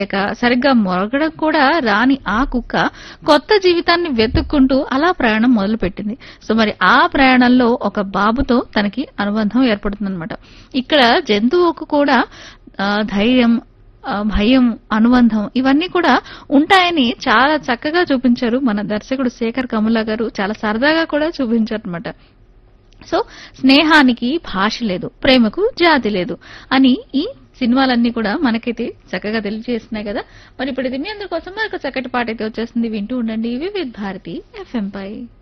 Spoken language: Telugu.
ఇక సరిగ్గా మొరగడం కూడా రాని ఆ కుక్క కొత్త జీవితాన్ని వెతుక్కుంటూ అలా ప్రయాణం మొదలుపెట్టింది సో మరి ఆ ప్రయాణంలో ఒక బాబుతో తనకి అనుబంధం ఏర్పడుతుందన్నమాట ఇక్కడ జంతువుకు కూడా ఆ, ధైర్యం ఆ, భయం అనుబంధం ఇవన్నీ కూడా ఉంటాయని చాలా చక్కగా చూపించారు మన దర్శకుడు శేఖర్ కమలా గారు చాలా సరదాగా కూడా చూపించారు అనమాట సో స్నేహానికి భాష లేదు ప్రేమకు జాతి లేదు అని ఈ సినిమాలన్నీ కూడా మనకైతే చక్కగా తెలియజేస్తున్నాయి కదా మరి ఇప్పుడు ఇది మీ అందరి కోసం మరొక చక్కటి పాట అయితే వచ్చేస్తుంది వింటూ ఉండండి వివిధ్ భారతి ఎఫ్ఎం పై